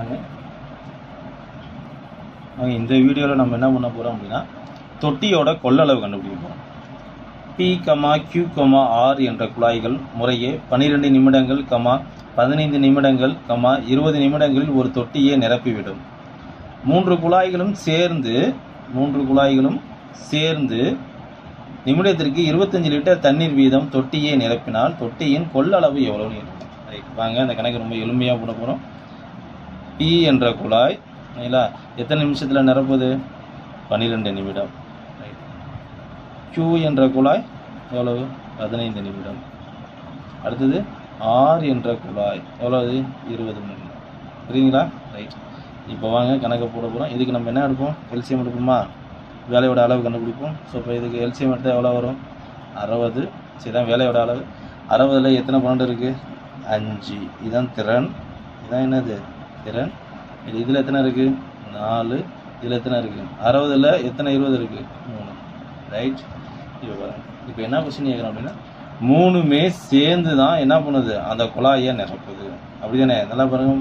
வாங்க வாங்க இந்த வீடியோவில் நம்ம என்ன பண்ண போகிறோம் அப்படின்னா தொட்டியோட கொள்ளளவு கண்டுபிடிக்க போகிறோம் P comma Q comma R என்ற குழாய்கள் முறையே பன்னிரெண்டு நிமிடங்கள் கமா பதினைந்து நிமிடங்கள் கமா இருபது நிமிடங்களில் ஒரு தொட்டியை நிரப்பிவிடும் மூன்று குழாய்களும் சேர்ந்து மூன்று குழாய்களும் சேர்ந்து நிமிடத்திற்கு இருபத்தஞ்சு லிட்டர் தண்ணீர் வீதம் தொட்டியை நிரப்பினால் தொட்டியின் கொள்ளளவு எவ்வளவுன்னு இருக்கும் ரைட் வாங்க அந்த கணக்கு ரொம்ப எளிமையாக பண்ண போகிறோம் பி என்ற குழாய் சரிங்களா எத்தனை நிமிஷத்தில் நிரப்புது பன்னிரெண்டு நிமிடம் ரைட் Q என்ற குழாய் எவ்வளவு பதினைந்து நிமிடம் அடுத்தது R என்ற குழாய் எவ்வளவு இருபது நிமிடம் புரியுங்களா ரைட் இப்போ வாங்க கணக்கை போட போகிறோம் இதுக்கு நம்ம என்ன எடுப்போம் எல்சிஎம் எடுப்போமா வேலையோட அளவு கண்டுபிடிப்போம் ஸோ இப்போ இதுக்கு எல்சிஎம் எடுத்தால் எவ்வளோ வரும் அறுபது சரிதான் வேலையோட அளவு அறுபதில் எத்தனை பன்னெண்டு இருக்குது அஞ்சு இதுதான் திறன் இதான் என்னது திறன் இது இதில் எத்தனை இருக்குது நாலு இதில் எத்தனை இருக்குது அறுபதில் எத்தனை இருபது இருக்குது மூணு ரைட் இப்போ பாருங்க இப்போ என்ன கொஸ்டின் கேட்குறோம் அப்படின்னா மூணுமே சேர்ந்து தான் என்ன பண்ணுது அந்த குழாயை நிரப்புது அப்படிதானே நல்லா பாருங்க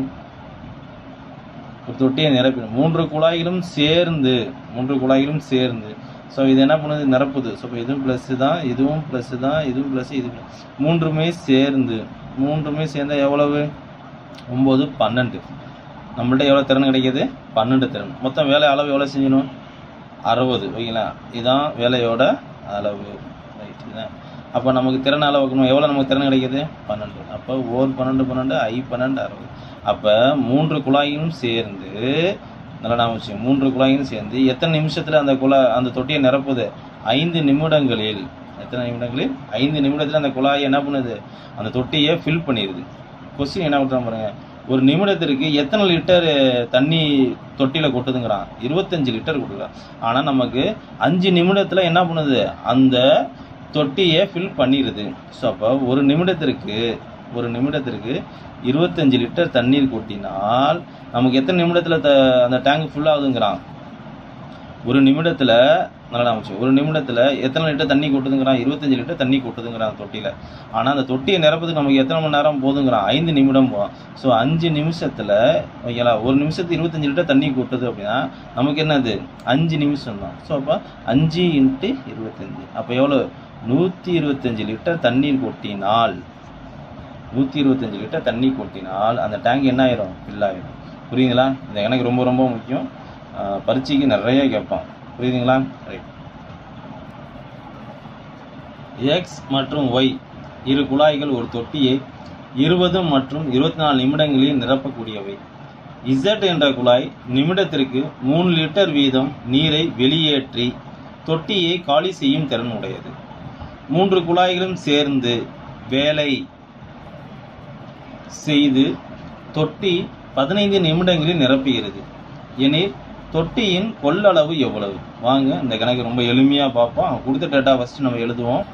ஒரு தொட்டியை நிரப்பிடும் மூன்று குழாய்களும் சேர்ந்து மூன்று குழாய்களும் சேர்ந்து ஸோ இது என்ன பண்ணுது நிரப்புது ஸோ இப்போ இதுவும் ப்ளஸ் தான் இதுவும் ப்ளஸ் தான் இதுவும் ப்ளஸ் இது plus. மூன்றுமே சேர்ந்து மூன்றுமே சேர்ந்தா எவ்வளவு ஒம்பது பன்னெண்டு நம்மள்ட்ட எவ்வளோ திறன் கிடைக்கிது பன்னெண்டு திறன் மொத்தம் வேலை அளவு எவ்வளோ செஞ்சணும் அறுபது ஓகேங்களா இதுதான் வேலையோட அளவு ரைட் இதுதான் அப்போ நமக்கு திறன் அளவு வைக்கணும் எவ்வளோ நமக்கு திறன் கிடைக்கிது பன்னெண்டு அப்போ ஓர் பன்னெண்டு பன்னெண்டு ஐ பன்னெண்டு அறுபது அப்போ மூன்று குழாயும் சேர்ந்து நல்லா நான் வச்சு மூன்று குழாயும் சேர்ந்து எத்தனை நிமிஷத்தில் அந்த குழாய் அந்த தொட்டியை நிரப்புது ஐந்து நிமிடங்களில் எத்தனை நிமிடங்களில் ஐந்து நிமிடத்தில் அந்த குழாயை என்ன பண்ணுது அந்த தொட்டியை ஃபில் பண்ணிடுது கொஸ்டின் என்ன பண்ணுறான் பாருங்க ஒரு நிமிடத்திற்கு எத்தனை லிட்டர் தண்ணி தொட்டியில் கொட்டுதுங்கிறான் இருபத்தஞ்சு லிட்டர் கொட்டுறான் ஆனால் நமக்கு அஞ்சு நிமிடத்தில் என்ன பண்ணுது அந்த தொட்டியை ஃபில் பண்ணிடுது ஸோ அப்போ ஒரு நிமிடத்திற்கு ஒரு நிமிடத்திற்கு இருபத்தஞ்சு லிட்டர் தண்ணீர் கொட்டினால் நமக்கு எத்தனை நிமிடத்தில் த அந்த டேங்க் ஃபுல் ஆகுதுங்கிறான் ஒரு நிமிடத்தில் நல்லா அமைச்சு ஒரு நிமிடத்தில் எத்தனை லிட்டர் தண்ணி கொட்டுதுங்கிறான் இருபத்தஞ்சு லிட்டர் தண்ணி கொட்டுதுங்கிறான் தொட்டியில் ஆனால் அந்த தொட்டியை நிரப்புறதுக்கு நமக்கு எத்தனை மணி நேரம் போதுங்கிறான் ஐந்து நிமிடம் போகும் ஸோ அஞ்சு நிமிஷத்தில் ஓகேங்களா ஒரு நிமிஷத்துக்கு இருபத்தஞ்சு லிட்டர் தண்ணி கொட்டுது அப்படின்னா நமக்கு என்னது அஞ்சு நிமிஷம் தான் ஸோ அப்போ அஞ்சு இன்ட்டு இருபத்தஞ்சு அப்போ எவ்வளோ நூற்றி இருபத்தஞ்சு லிட்டர் தண்ணீர் கொட்டினால் நூற்றி இருபத்தஞ்சு லிட்டர் தண்ணி கொட்டினால் அந்த டேங்க் என்ன ஆயிரும் ஃபில் ஆயிரும் புரியுதுங்களா இந்த எனக்கு ரொம்ப ரொம்ப முக்கியம் ஆஹ் பரீட்சைக்கு நிறைய கேட்பான் புரியுதுங்களா ரைட் எக்ஸ் மற்றும் ஒய் இரு குழாய்கள் ஒரு தொட்டியை இருபது மற்றும் இருபத்தி நாலு நிமிடங்களில் நிரப்பக்கூடியவை இசட் என்ற குழாய் நிமிடத்திற்கு மூணு லிட்டர் வீதம் நீரை வெளியேற்றி தொட்டியை காலி செய்யும் திறன் உடையது மூன்று குழாய்களும் சேர்ந்து வேலை செய்து தொட்டி பதினைந்து நிமிடங்களில் நிரப்புகிறது எனில் தொட்டியின் கொள்ளளவு எவ்வளவு வாங்க இந்த கணக்கு ரொம்ப எளிமையா பார்ப்போம் அவன் கொடுத்த டேட்டா ஃபர்ஸ்ட் நம்ம எழுதுவோம்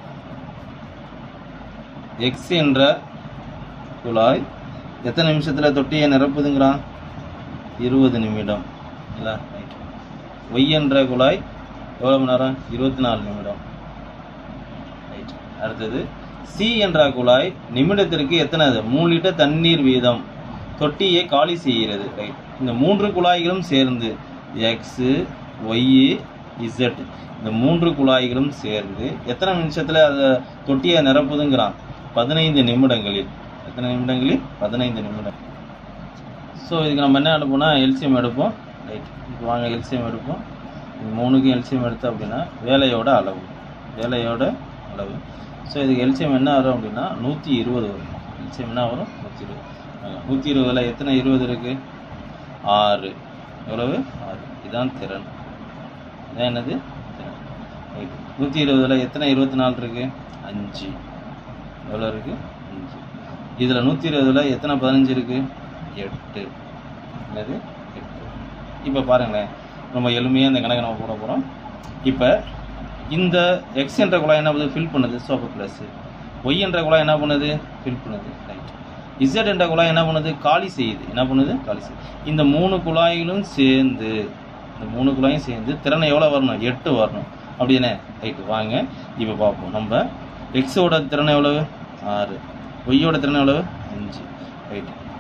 எக்ஸ் என்ற குழாய் எத்தனை நிமிஷத்துல தொட்டியை நிரப்புதுங்கிறான் இருபது நிமிடம் இல்ல ரைட் ஒய் என்ற குழாய் எவ்வளவு மணி நேரம் இருபத்தி நாலு நிமிடம் ரைட் அடுத்தது சி என்ற குழாய் நிமிடத்திற்கு எத்தனை அது? மூணு லிட்டர் தண்ணீர் வீதம் தொட்டியை காலி செய்கிறது ரைட் இந்த மூன்று குழாய்களும் சேர்ந்து எக்ஸு ஒய்யு இசட் இந்த மூன்று குழாய்களும் சேர்ந்து எத்தனை நிமிஷத்தில் அதை தொட்டியை நிரப்புதுங்கிறான் பதினைந்து நிமிடங்களில் எத்தனை நிமிடங்களில் பதினைந்து நிமிடம் ஸோ இதுக்கு நம்ம என்ன எடுப்போம்னா எல்சிஎம் எடுப்போம் ரைட் இப்போ வாங்க எல்சிஎம் எடுப்போம் இது மூணுக்கும் எல்சிஎம் எடுத்தோம் அப்படின்னா வேலையோட அளவு வேலையோட அளவு ஸோ இதுக்கு எல்சிஎம் என்ன வரும் அப்படின்னா நூற்றி இருபது வரும் எல்சிஎம் என்ன வரும் நூற்றி இருபது நூற்றி இருபதில் எத்தனை இருபது இருக்குது ஆறு எவ்வளவு ஆறு இதுதான் திறன் இதான் என்னது திறன் ரைட் நூற்றி இருபதில் எத்தனை இருபத்தி நாலு இருக்குது அஞ்சு எவ்வளோ இருக்குது அஞ்சு இதில் நூற்றி இருபதில் எத்தனை பதினஞ்சு இருக்குது எட்டு என்னது எட்டு இப்போ பாருங்களேன் ரொம்ப எளிமையாக இந்த கணக்கை நம்ம போட போகிறோம் இப்போ இந்த எக்ஸ் என்ற குழாய் என்ன பண்ணுது ஃபில் பண்ணுது ஸோ அப்போ ப்ளஸ்ஸு ஒய் என்ற குழாய் என்ன பண்ணுது ஃபில் பண்ணுது ரைட் இசட் என்ற குழாய் என்ன பண்ணுது காலி செய்யுது என்ன பண்ணுது காலி செய்யுது இந்த மூணு குழாய்களும் சேர்ந்து இந்த மூணு குழாயும் சேர்ந்து திறனை எவ்வளோ வரணும் எட்டு வரணும் அப்படிதானே ரைட்டு வாங்க இப்போ பார்ப்போம் நம்ம எக்ஸோட திறன் எவ்வளவு ஆறு ஒய்யோட திறன் எவ்வளவு அஞ்சு ரைட்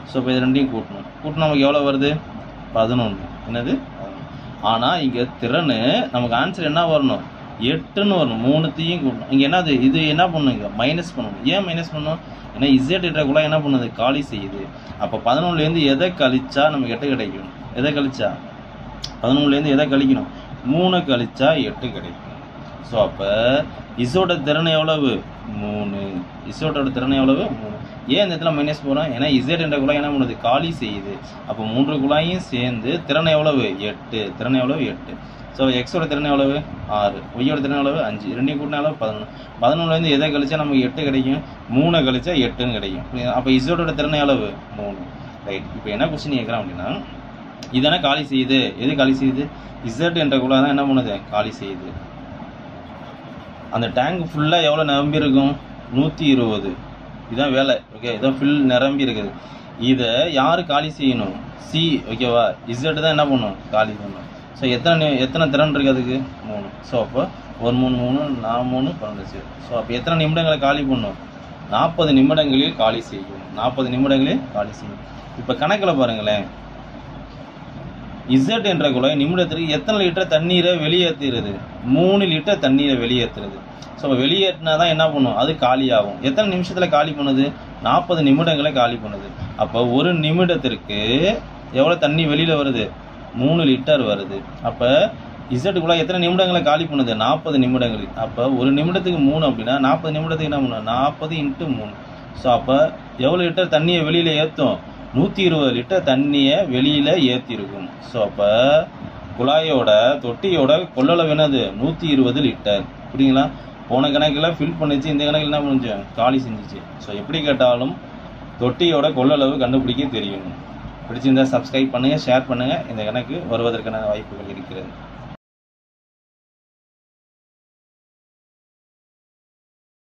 ஸோ இப்போ இது ரெண்டையும் கூட்டணும் கூட்டினா நமக்கு எவ்வளோ வருது பதினொன்று என்னது ஆனால் இங்கே திறன் நமக்கு ஆன்சர் என்ன வரணும் எட்டுன்னு வரணும் மூணுத்தையும் கூட்டணும் இங்கே என்னது இது என்ன பண்ணும் இங்கே மைனஸ் பண்ணணும் ஏன் மைனஸ் பண்ணணும் ஏன்னா இசட் என்ற குழாய் என்ன பண்ணுது காலி செய்யுது அப்போ பதினொன்றுலேருந்து எதை கழிச்சா நமக்கு எட்டு கிடைக்கும் எதை கழிச்சா பதினொன்றுலேருந்து எதை கழிக்கணும் மூணு கழிச்சா எட்டு கிடைக்கும் ஸோ அப்போ இசோட திறன் எவ்வளவு மூணு இசோட்டோட திறன் எவ்வளவு மூணு ஏன் இந்த இடத்துல மைனஸ் போகிறோம் ஏன்னா இசட் என்ற குழாய் என்ன பண்ணுது காலி செய்யுது அப்போ மூன்று குழாயும் சேர்ந்து திறன் எவ்வளவு எட்டு திறன் எவ்வளவு எட்டு ஸோ எக்ஸோட திறன் எவ்வளவு ஆறு ஒய்யோட திறன் எவ்வளவு அஞ்சு ரெண்டையும் கூட்டினா எவ்வளவு பதினொன்று பதினொன்றுலேருந்து எதை கழிச்சா நமக்கு எட்டு கிடைக்கும் மூணு கழிச்சா எட்டுன்னு கிடைக்கும் அப்போ இசோட்டோட திறன் எவ்வளவு மூணு ரைட் இப்போ என்ன கொஸ்டின் கேட்குறேன் அப்படின்னா இதானே காலி செய்யுது எது காலி செய்யுது இசட் என்ற குழாய் தான் என்ன பண்ணுது காலி செய்யுது அந்த டேங்க் ஃபுல்லாக எவ்வளோ நிரம்பி இருக்கும் நூற்றி இருபது இதுதான் வேலை ஓகே இதான் ஃபில் நிரம்பி இருக்குது இதை யார் காலி செய்யணும் சி ஓகேவா இசட் தான் என்ன பண்ணும் காலி பண்ணணும் ஸோ எத்தனை நி- எத்தனை திறன் இருக்குது அதுக்கு மூணு ஸோ அப்போ ஒரு மூணு மூணு நான் மூணு பன்னெண்டு சரி ஸோ அப்போ எத்தனை நிமிடங்களை காலி பண்ணும் நாற்பது நிமிடங்களில் காலி செய்யும் நாற்பது நிமிடங்களில் காலி செய்யும் இப்போ கணக்கில் பாருங்களேன் இசட் என்ற குழாய் நிமிடத்திற்கு எத்தனை லிட்டர் தண்ணீரை வெளியேற்றுகிறது மூணு லிட்டர் தண்ணீரை வெளியேற்றுறது ஸோ வெளியேற்றினா தான் என்ன பண்ணும் அது காலியாகும் எத்தனை நிமிஷத்தில் காலி பண்ணுது நாற்பது நிமிடங்களை காலி பண்ணுது அப்போ ஒரு நிமிடத்திற்கு எவ்வளோ தண்ணி வெளியில் வருது மூணு லிட்டர் வருது அப்போ இசட் குழாய் எத்தனை நிமிடங்களை காலி பண்ணுது நாற்பது நிமிடங்கள் அப்போ ஒரு நிமிடத்துக்கு மூணு அப்படின்னா நாற்பது நிமிடத்துக்கு என்ன பண்ணும் நாற்பது இன்ட்டு மூணு ஸோ அப்போ எவ்வளோ லிட்டர் தண்ணியை வெளியில் ஏற்றும் நூற்றி இருபது லிட்டர் தண்ணியை வெளியில் ஏற்றிருக்கும் ஸோ அப்போ குழாயோட தொட்டியோட கொள்ளளவு என்னது நூற்றி இருபது லிட்டர் புரியுங்களா போன கணக்கில் ஃபில் பண்ணிச்சு இந்த கணக்கில் என்ன பண்ணுச்சு காலி செஞ்சுச்சு ஸோ எப்படி கேட்டாலும் தொட்டியோட கொள்ளளவு கண்டுபிடிக்க தெரியும் பிடிச்சிருந்தா சப்ஸ்கிரைப் பண்ணுங்கள் ஷேர் பண்ணுங்கள் இந்த கணக்கு வருவதற்கான வாய்ப்புகள் இருக்கிறது